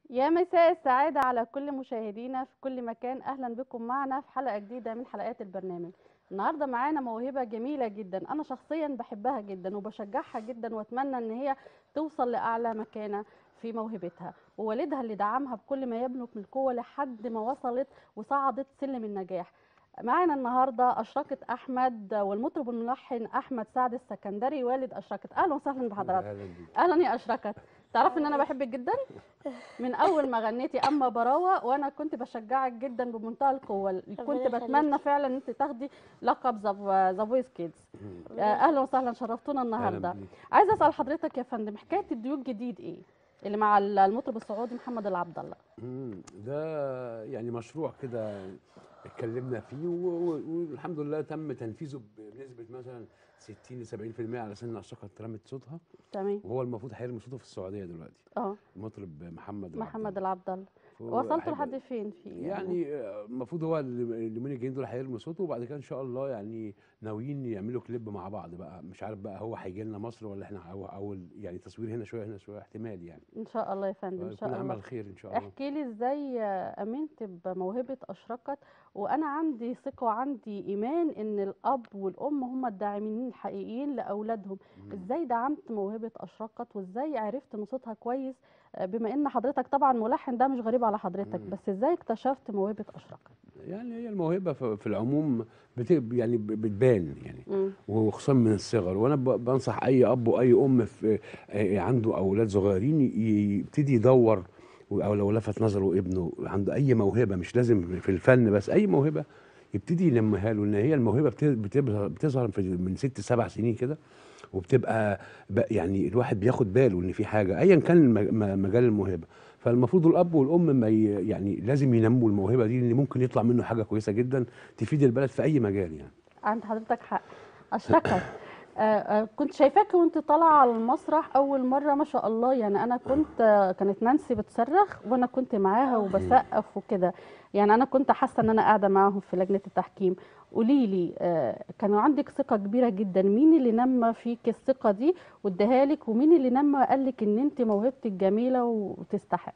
يا مساء السعادة على كل مشاهدينا في كل مكان أهلا بكم معنا في حلقة جديدة من حلقات البرنامج النهاردة معانا موهبة جميلة جدا أنا شخصيا بحبها جدا وبشجعها جدا وأتمنى أن هي توصل لأعلى مكانة في موهبتها ووالدها اللي دعمها بكل ما يملك من القوة لحد ما وصلت وصعدت سلم النجاح معانا النهارده أشرقت أحمد والمطرب الملحن أحمد سعد السكندري والد أشرقت أهلا وسهلا بحضرتك اهلا بيك اهلا يا اشركت تعرفي ان انا بحبك جدا من اول ما غنيتي اما براوه وانا كنت بشجعك جدا بمنتهى القوه كنت يخليك. بتمنى فعلا ان انت تاخدي لقب ذا فويس كيدز اهلا وسهلا شرفتونا النهارده اهلا بيك عايزه اسال حضرتك يا فندم حكايه الديوك جديد ايه اللي مع المطرب السعودي محمد العبد الله مم. ده يعني مشروع كده اتكلمنا فيه و- و- والحمد لله تم تنفيذه بنسبه مثلا 60 ل 70% على سن اشرقت اترمت صوتها تمام وهو المفروض هيرمي صوته في السعوديه دلوقتي اه المطرب محمد العبد محمد الله. العبد الله فهو وصلتوا هيبقى- لحد فين في يعني آه، المفروض هو ال- اليومين الجايين دول هيرمي صوته وبعد كده ان شاء الله يعني ناويين يعملوا كليب مع بعض بقى مش عارف بقى هو هيجي لنا مصر ولا احنا أو, او يعني تصوير هنا شويه هنا شويه احتمال يعني ان شاء الله يا فندم ان يكون شاء الله عمل خير ان شاء الله احكي لي ازاي امنت بموهبه اشرقت وانا عندي ثقه وعندي ايمان ان الاب والام هم الداعمين الحقيقيين لاولادهم مم. ازاي دعمت موهبه اشرقت وازاي عرفت ان صوتها كويس آه، بما ان حضرتك طبعا ملحن ده مش غريب على حضرتك مم. بس ازاي اكتشفت موهبه اشرقت يعني هي الموهبه في في العموم بت يعني ب- بتبان يعني مم. وخصوصا من الصغر وانا ب- بنصح اي اب واي ام في آه، عنده اولاد صغيرين ي- يبتدي يدور او لو لفت نظره ابنه عنده اي موهبه مش لازم في الفن بس اي موهبه يبتدي ينميها له ان هي الموهبه بت- بتظهر بتظهر في من ست سبع سنين كده وبتبقى ب- يعني الواحد بياخد باله ان في حاجه ايا كان الم- م- مجال الموهبه فالمفروض الاب والام ما ي- يعني لازم ينموا الموهبه دي لان ممكن يطلع منه حاجه كويسه جدا تفيد البلد في اي مجال يعني عند حضرتك حق اشرقت آه، آه، كنت شايفاك وانت طالعه على المسرح اول مره ما شاء الله يعني انا كنت آه، كانت نانسي بتصرخ وانا كنت معاها وبسقف وكده يعني انا كنت حاسه ان انا قاعده معاهم في لجنه التحكيم قولي لي آه، كان عندك ثقه كبيره جدا مين اللي نمى فيك الثقه دي واداها لك ومين اللي نمى قال لك ان انت موهبتك جميله وتستحق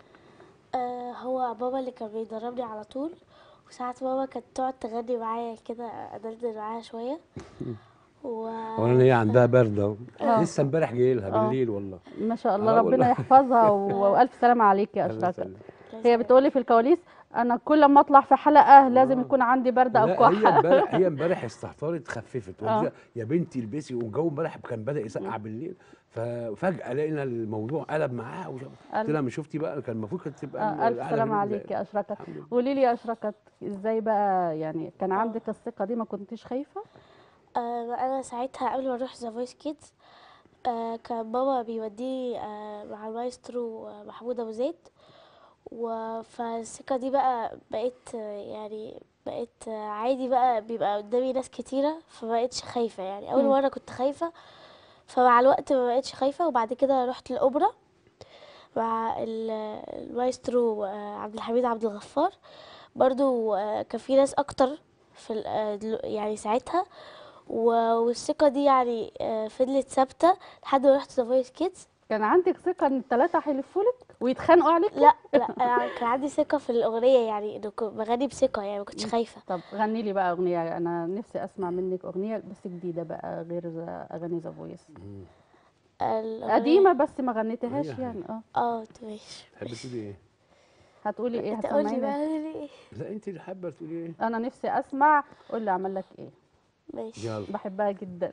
آه هو بابا اللي كان بيدربني على طول وساعات ماما كانت تقعد تغني معايا كده أدندن معاها شوية و اولا هي عندها برد اهو آه. لسه امبارح جاي لها آه. بالليل والله ما شاء الله آه ربنا والله. يحفظها و- والف سلامه عليك يا الله اشرقت يسلمك. هي بتقولي في الكواليس انا كل ما اطلع في حلقه لازم آه. يكون عندي برد او لا هي كحه امبارح هي امبارح استهترت خففت آه. قلت لها يا بنتي البسي والجو امبارح كان بدا يسقع بالليل ففجاه لقينا الموضوع قلب معاها وش- قلت لها مش شفتي بقى كان المفروض كانت تبقى آه، الف قاعدة سلامه في عليك البداية. يا اشرقت الحمد لله. قولي لي يا اشرقت ازاي بقى يعني كان عندك الثقه دي ما كنتيش خايفه آه أنا ساعتها قبل ما أروح ذا فويس كيدز آه كان بابا بيوديني آه مع المايسترو آه، محمود أبو زيد و- فالثقة دي بقى بقيت آه، يعني بقيت آه، عادي بقى بيبقى قدامي ناس كتيرة فمبقتش خايفة يعني أول مم. مرة كنت خايفة فمع الوقت ما بقتش خايفة وبعد كده رحت الأوبرا مع ال- المايسترو آه، عبد الحميد عبد الغفار برضو آه، كان في ناس أكتر في ال- آه، دلو- يعني ساعتها و- والثقة دي يعني آه، فضلت ثابتة لحد ما رحت ذا فويس كيدز كان عندك ثقه ان الثلاثه هيلفوا لك ويتخانقوا عليك لا لا أنا كان عندي ثقة في الأغنية يعني إنه كنت بغني بثقة يعني ما كنتش خايفة طب غني لي بقى اغنيه انا نفسي اسمع منك اغنيه بس جديده بقى غير ذا- اغاني ذا فويس مم. الأغنية- قديمه بس ما غنيتهاش أي حاجة. يعني اه اه ماشي تحبي تقولي ايه؟ هتقولي ايه تقولي هتسمعيني بقى ايه لا انت اللي حابه تقولي ايه؟ انا نفسي اسمع قول لي اعمل لك ايه ماشي يلا بحبها جدا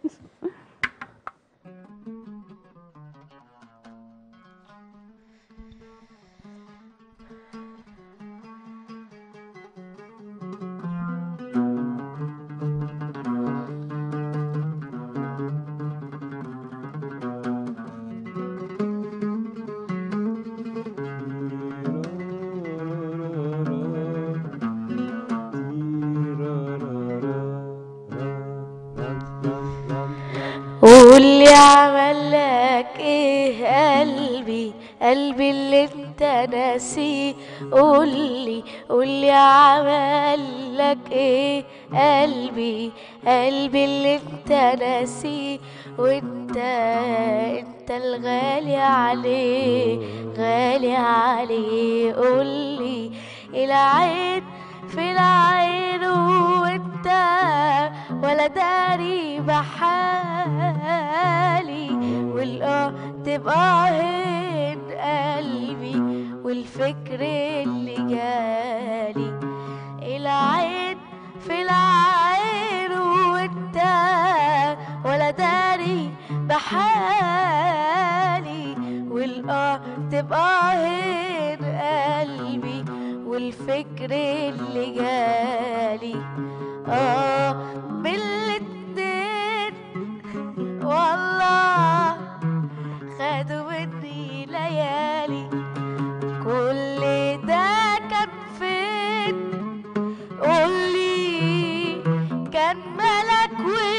واللي عمل لك ايه قلبي قلبي اللي انت ناسيه قولي قولي عمل لك ايه قلبي قلبي اللي انت ناسيه وانت انت الغالي عليه غالي عليه قولي العين في العين وانت ولا داري بحالي والاه تبقى هين قلبي والفكر اللي جالي العين في العين وانت ولا داري بحالي والاه تبقى هين قلبي والفكر اللي جالي اه بالاتنين والله خدوا مني ليالي كل ده كان فين قولي كان ملك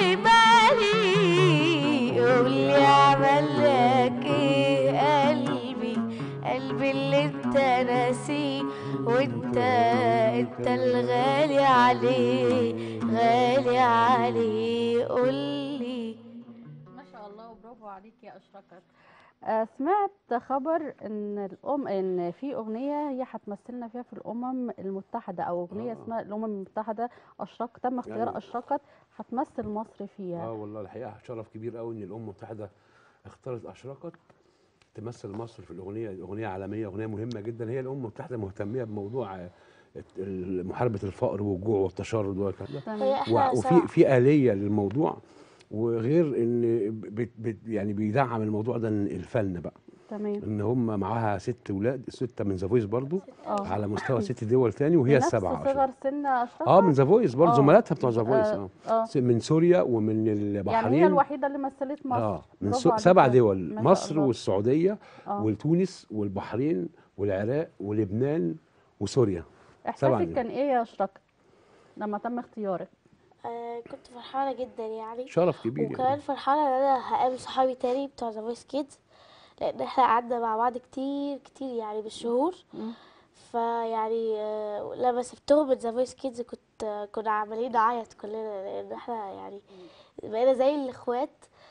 ومالي قولي عمل لك ايه قلبي قلبي اللي انت ناسيه وانت انت الغالي عليه غالي عليه قولي ما شاء الله وبرافو عليك يا اشرقت آه، سمعت خبر ان الام ان في اغنيه هي هتمثلنا فيها في الامم المتحده او اغنيه آه. اسمها الامم المتحده اشرق تم اختيار يعني- اشرقت هتمثل مصر فيها اه والله الحقيقه شرف كبير قوي ان الامم المتحده اختارت اشرقت تمثل مصر في الاغنيه اغنيه عالميه اغنيه مهمه جدا هي الامم المتحده مهتميه بموضوع آه، ال- محاربه الفقر والجوع والتشرد والكلام ده تمام. هي احنا و- سوا وفي في آلية للموضوع وغير ان بت بت يعني بيدعم الموضوع ده الفن بقى تمام ان هم معاها ست ولاد ستة من ذا فويس برضو اه على مستوى ست دول تاني وهي بنفس السبعة صغر عشر. سن اشرقت اه من ذا فويس برضو آه. زملاتها بتوع ذا فويس آه، اه اه س- من سوريا ومن يعني البحرين هي الوحيده اللي مثلت مصر اه من برافو سو- عليك سبع يا- دول ما شاء مصر الله. والسعودية اه وتونس والبحرين والعراق ولبنان وسوريا سبع احساسك دول. كان ايه يا اشرقت لما تم اختيارك آه كنت فرحانة جدا يعني شرف كبير وكمان يعني فرحانة ان انا هقابل صحابي تاني بتوع ذا فويس كيدز لان احنا قعدنا مع بعض كتير كتير يعني بالشهور مم. فيعني آه، لما سبتهم من ذا فويس كيدز كنت آه، كنا عمالين نعيط كلنا لان احنا يعني بقينا زي الاخوات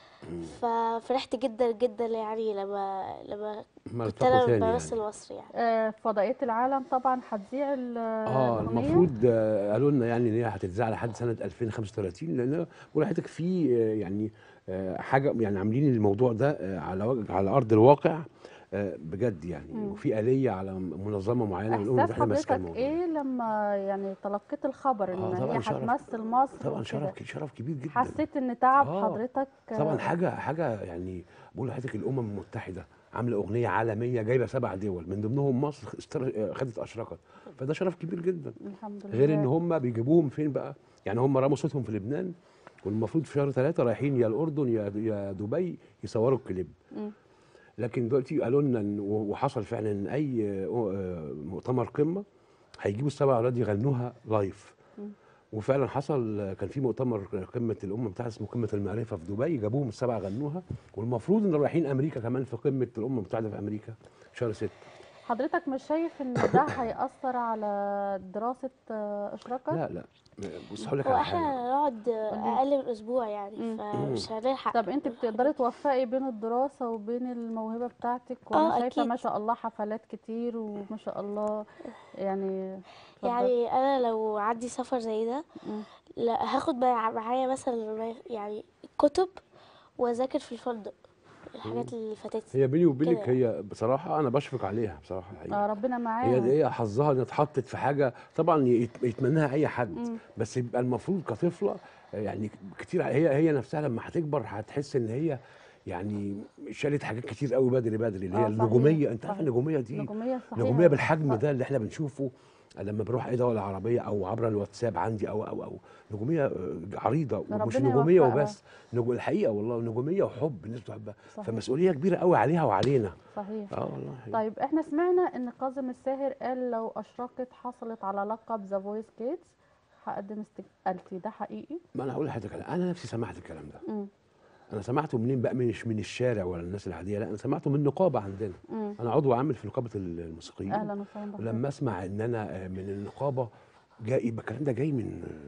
ففرحت جدا جدا يعني لما لما ما كنت التقوا انا تاني بمثل يعني. مصر يعني آه، فضائية العالم طبعا هتذيع ال- اه الأغنية المفروض آه، قالوا لنا يعني ان هي هتتذاع لحد سنه 2035 لان بقول لحضرتك في آه، يعني آه، حاجه يعني عاملين الموضوع ده آه، على وجه على ارض الواقع آه، بجد يعني مم. وفي آلية على منظمة معينة من الأمم احساس المتحدة ماسكة حضرتك الموضوع ده. ايه لما يعني تلقيت الخبر ان آه، طبعاً هي شرف. هتمثل مصر طبعا وكده؟ شرف شرف كبير جدا حسيت ان تعب آه، حضرتك طبعا حاجة حاجة يعني بقول لحضرتك الأمم المتحدة عاملة أغنية عالمية جايبة سبع دول من ضمنهم مصر استر- آه، خدت أشرقت فده شرف كبير جدا الحمد لله غير ان هم بيجيبوهم فين بقى يعني هم رموا صوتهم في لبنان والمفروض في شهر ثلاثة رايحين يا الأردن يا يا دبي يصوروا الكليب مم. لكن دلوقتي قالوا لنا إن- وحصل فعلا ان اي آه، مؤتمر قمه هيجيبوا السبع اولاد يغنوها لايف مم. وفعلا حصل آه، كان في مؤتمر قمه الامم بتاع اسمه قمه المعرفه في دبي جابوهم السبعه غنوها والمفروض ان رايحين امريكا كمان في قمه الامم المتحده في امريكا شهر 6 حضرتك مش شايف ان ده هيأثر على دراسة آه، اشراقك؟ لا لا بص هقول لك على واحنا حاجه هنقعد اقل من اسبوع يعني مم. فمش هنلحق طب انت بتقدري توفقي بين الدراسة وبين الموهبة بتاعتك آه، وانا شايفة أكيد. ما شاء الله حفلات كتير وما شاء الله يعني اتفضلي. يعني انا لو عندي سفر زي ده مم. لا هاخد مع- معايا مثلا يعني كتب واذاكر في الفندق الحاجات اللي فاتتني هي بيني وبينك كده. هي بصراحه انا بشفق عليها بصراحه الحقيقه آه ربنا هي معاها هي حظها انها اتحطت في حاجه طبعا يت- يتمناها اي حد مم. بس يبقى المفروض كطفله يعني كتير هي هي نفسها لما هتكبر هتحس ان هي يعني شالت حاجات كتير قوي بدري بدري اللي هي آه، صحيح، النجوميه انت عارف صحيح. النجوميه دي نجومية صحيح نجوميه بالحجم ده اللي احنا بنشوفه لما بروح اي دوله عربيه او عبر الواتساب عندي او او او نجوميه آه، عريضه ومش ربنا نجوميه يوفقها. وبس نجو الحقيقه والله نجوميه وحب الناس بتحبها صحيح. فمسؤوليه كبيره قوي عليها وعلينا صحيح اه والله طيب احنا سمعنا ان كاظم الساهر قال لو اشرقت حصلت على لقب ذا فويس كيدز هقدم استقالتي ده حقيقي؟ ما انا هقول لحضرتك انا نفسي سمعت الكلام ده مم. انا سمعته منين بقى مش من الشارع ولا الناس العاديه لا انا سمعته من نقابه عندنا مم. انا عضو عامل في نقابه الموسيقيين اهلا وسهلا بحضرتك ولما اسمع ان انا آه، من النقابه جاي يبقى الكلام ده جاي من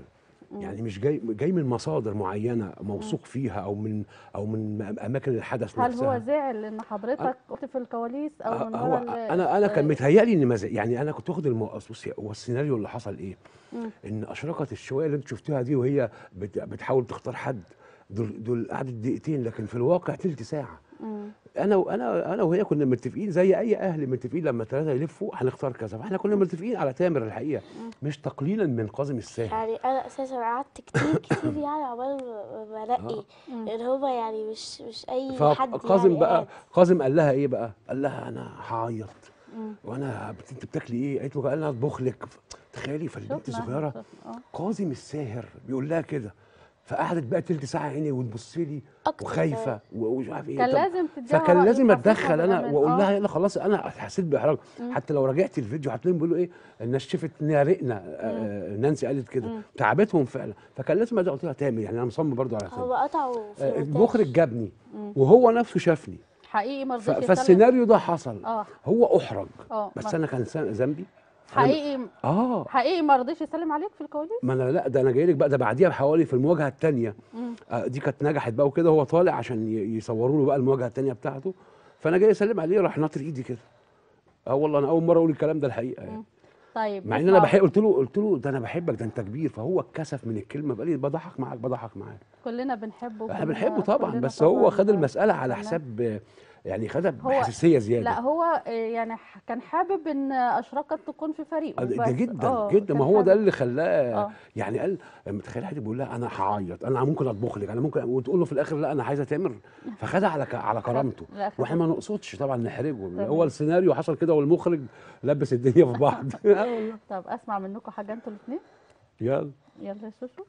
يعني مش جاي جاي من مصادر معينه موثوق فيها او من او من اماكن الحدث هل نفسها هو زعل ان حضرتك قلت في الكواليس او من هو ورا ال- انا انا كان آه، متهيألي ان مز... يعني انا كنت واخد المو... بصي هو السيناريو اللي حصل ايه؟ مم. ان اشرقت الشويه اللي انت شفتوها دي وهي بت... بتحاول تختار حد دول دول قعدت دقيقتين لكن في الواقع تلت ساعه مم. انا وانا انا وهي كنا متفقين زي اي اهل متفقين لما الثلاثه يلفوا هنختار كذا فاحنا كنا متفقين على تامر الحقيقه مش تقليلا من كاظم الساهر يعني انا اساسا قعدت كتير كتير يعني عقبال ما- ما بنقي مم. ان هما يعني مش مش اي حد فكاظم يعني بقى قاعد. كاظم قال لها ايه بقى؟ قال لها انا هعيط مم. وانا بت- انت بتاكلي ايه؟ قالت له قال لها اطبخ لك تخيلي فالبنت شفنا- الصغيره شفنا، آه. كاظم الساهر بيقول لها كده فقعدت بقى تلت ساعه عيني وتبص لي أكتر وخايفه كمان. و- ومش عارف ايه كان طب- لازم تديها فكان رأي لازم خفيف اتدخل انا وبالأمان. واقول آه. لها يلا خلاص انا حسيت باحراج حتى لو راجعت الفيديو هتلاقيهم بيقولوا ايه الناس شافت انها رقنا آه، نانسي قالت كده تعبتهم فعلا فكان لازم أدي- قلت لها تامر يعني انا مصمم برضو على هو تامر قطعوا في آه، المونتاج. المخرج جابني وهو نفسه شافني حقيقي ما ف- رضيش يسلم فالسيناريو ده حصل اه هو احرج اه بس ما- انا كان سا- ذنبي حقيقي اه حقيقي ما رضيش يسلم عليك في الكواليس ما انا لا ده انا جاي لك بقى ده بعديها بحوالي في المواجهه الثانيه آه دي كانت نجحت بقى وكده هو طالع عشان ي- يصوروا له بقى المواجهه الثانيه بتاعته فانا جاي اسلم عليه راح ناطر ايدي كده اه والله انا اول مره اقول الكلام ده الحقيقه يعني طيب مع ان نسمع انا بحب قلت له قلت له ده انا بحبك ده انت كبير فهو اتكسف من الكلمه بقى لي بضحك معاك بضحك معاك كلنا بنحبه احنا كلنا- بنحبه طبعا كلنا بس هو طبعاً خد المساله على كلنا- حساب يعني خدها هو- بحساسيه زياده لا هو آه، يعني ح- كان حابب ان اشرقت تكون في فريقه آه، ده بس. جدا آه، جدا كان ما هو ده حابب. اللي خلاه آه. يعني قال لما تخيل حد بيقول لها انا هعيط انا ممكن اطبخ لك انا ممكن وتقول له في الاخر لا انا عايزه تامر فخدها على ك- على كرامته لا، خد- واحنا ما نقصدش طبعا نحرجه هو السيناريو حصل كده والمخرج لبس الدنيا في بعض آه والله. طب اسمع منكم حاجه انتوا الاثنين يلا يلا يا شوشو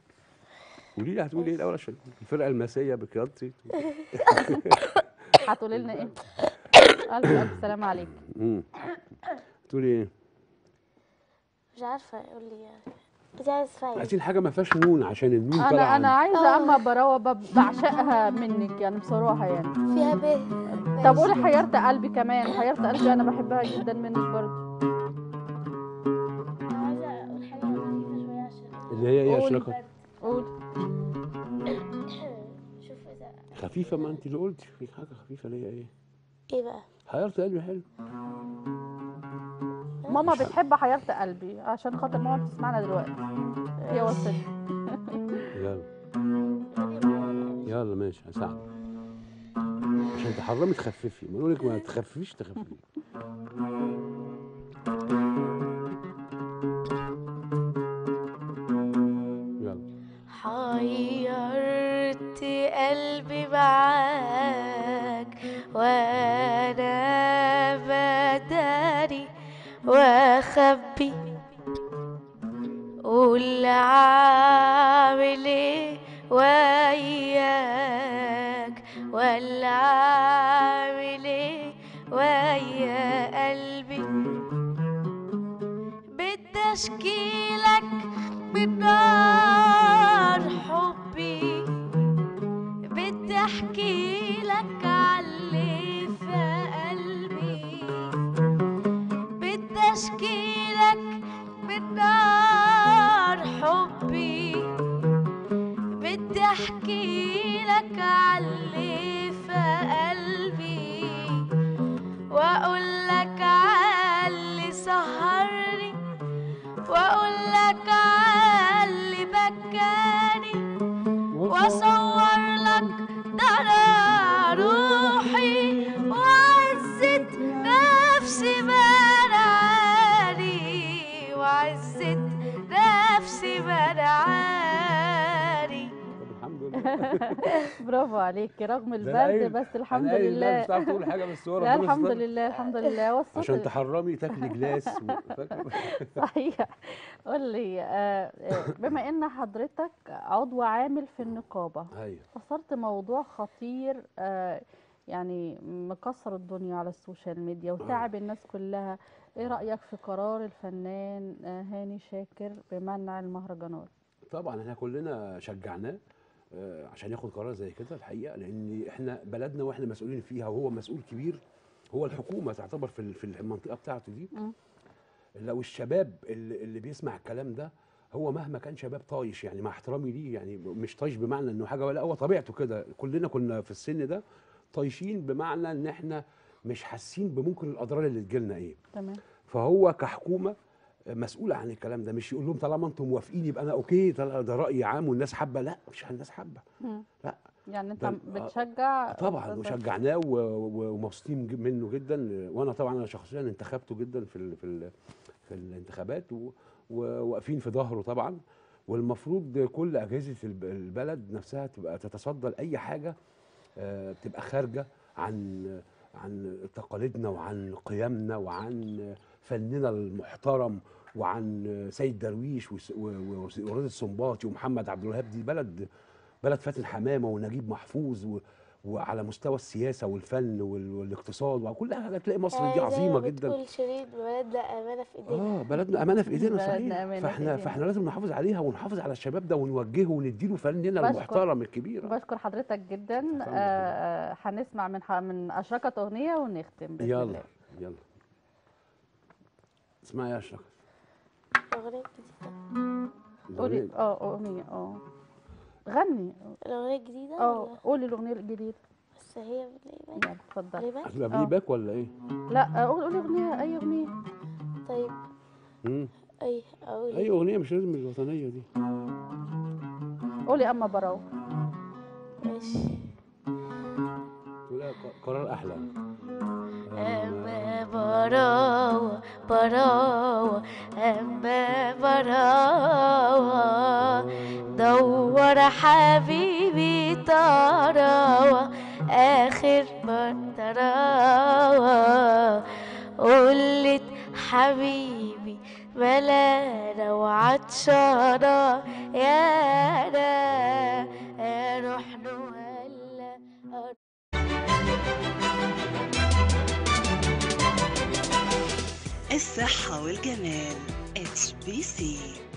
قولي لي هتقولي ايه الاول عشان الفرقه الماسيه بقيادتي هتقولي لنا ايه الف الف سلام عليك امم تقولي ايه مش عارفه يقول لي يعني انت عايز تسمعي إيه؟ عايزين حاجه ما فيهاش نون عشان النون انا طالعه انا عايزه اما براوه ب- بعشقها منك يعني بصراحه يعني فيها ب طب قولي حيرت قلبي كمان حيرت قلبي انا بحبها جدا منك برضه انا عايزه اقول حاجه خفيفه شويه عشان اللي هي ايه قولي. اشركت قول شوف اذا خفيفه ما انت اللي قلتي في حاجه خفيفه اللي هي ايه ايه بقى حيرت قلبي حلو ماما بتحب حيرت قلبي عشان خاطر ماما بتسمعنا دلوقتي هي وصلت يلا يلا ماشي هساعدك عشان تحرمي تخففي بقول لك ما تخففيش تخففي يلا حيرت قلبي معاك وانا بداري واخبي قول عامل ايه وياك ولا عامل ايه ويا قلبي بدي اشكيلك من نار حبي بدي احكي لك عاللي في قلبي بدي اشكي لك من نار حبي بدي احكي لك عاللي في قلبي واقول لك عاللي سهرني واقول لك عاللي بكاني واصور لك دار روحي وعزة نفسي منعاني وعزة نفسي منعاني طب الحمد لله برافو عليكي رغم ده أنا البرد قايل- بس الحمد أنا قايل لا لله مش هتعرف تقول حاجه بس هو لا ربنا الحمد ستر. لله الحمد لله وصلت عشان تحرمي تاكلي جلاس و- فاكرة؟ صحيح قول لي آه، آه، بما ان حضرتك عضو عامل في النقابه ايوه اثرت موضوع خطير آه، يعني مكسر الدنيا على السوشيال ميديا وتعب الناس كلها ايه رايك في قرار الفنان آه، هاني شاكر بمنع المهرجانات طبعا احنا كلنا شجعناه آه، عشان ياخد قرار زي كده الحقيقه لان احنا بلدنا واحنا مسؤولين فيها وهو مسؤول كبير هو الحكومه تعتبر في ال- في المنطقه بتاعته دي مم. لو الشباب اللي, اللي بيسمع الكلام ده هو مهما كان شباب طايش يعني مع احترامي ليه يعني مش طايش بمعنى انه حاجه ولا هو طبيعته كده كلنا كنا في السن ده طايشين بمعنى ان احنا مش حاسين بممكن الاضرار اللي تجيلنا ايه تمام فهو كحكومه مسؤول عن الكلام ده مش يقول لهم طالما انتم موافقين يبقى انا اوكي طالما ده راي عام والناس حابه لا مش الناس حابه مم. لا يعني انت ده- بتشجع طبعا أستاذ- وشجعناه و- و- ومبسوطين ج- منه جدا وانا طبعا انا شخصيا انتخبته جدا في ال في ال في الانتخابات و- وواقفين في ظهره طبعا والمفروض كل اجهزه الب- البلد نفسها تبقى تتصدى لاي حاجه آه، بتبقى خارجه عن عن تقاليدنا وعن قيمنا وعن فننا المحترم وعن سيد درويش وس- و- و- وراد السنباطي ومحمد عبد الوهاب دي بلد بلد فاتن حمامه ونجيب محفوظ و وعلى مستوى السياسه والفن وال- والاقتصاد وكل حاجه تلاقي مصر دي يعني زي عظيمه ما جدا بتقول شيرين بلدنا أمانة في إيدينا اه بلدنا امانه في ايدينا بلدنا صحيح أمانة في فاحنا إيدينا. فاحنا لازم نحافظ عليها ونحافظ على الشباب ده ونوجهه ونديله فننا بشكر- المحترم الكبير بشكر حضرتك جدا فندم. آه، آه، هنسمع من ح- من اشرقت اغنيه ونختم باذن يلا الله يلا اسمعي يا اشرف الأغنية الجديدة قولي اه اغنيه اه غني الأغنية الجديدة اه ولا قولي الاغنيه الجديده بس هي بالإيمان يلا اتفضلي بالإيمان هتبقى آه. بلاي باك ولا ايه؟ لا آه، قولي قولي اغنيه اي اغنيه طيب مم. أي أقول اي اغنيه مش لازم الوطنيه دي قولي اما براو ماشي تقول ق- قرار احلى أما براوة براوة أما براوة دور حبيبي تراوة آخر ما تراوة قلت حبيبي ملانا وعطشانة يا أنا روح نهلا الصحة والجمال اتش بي سي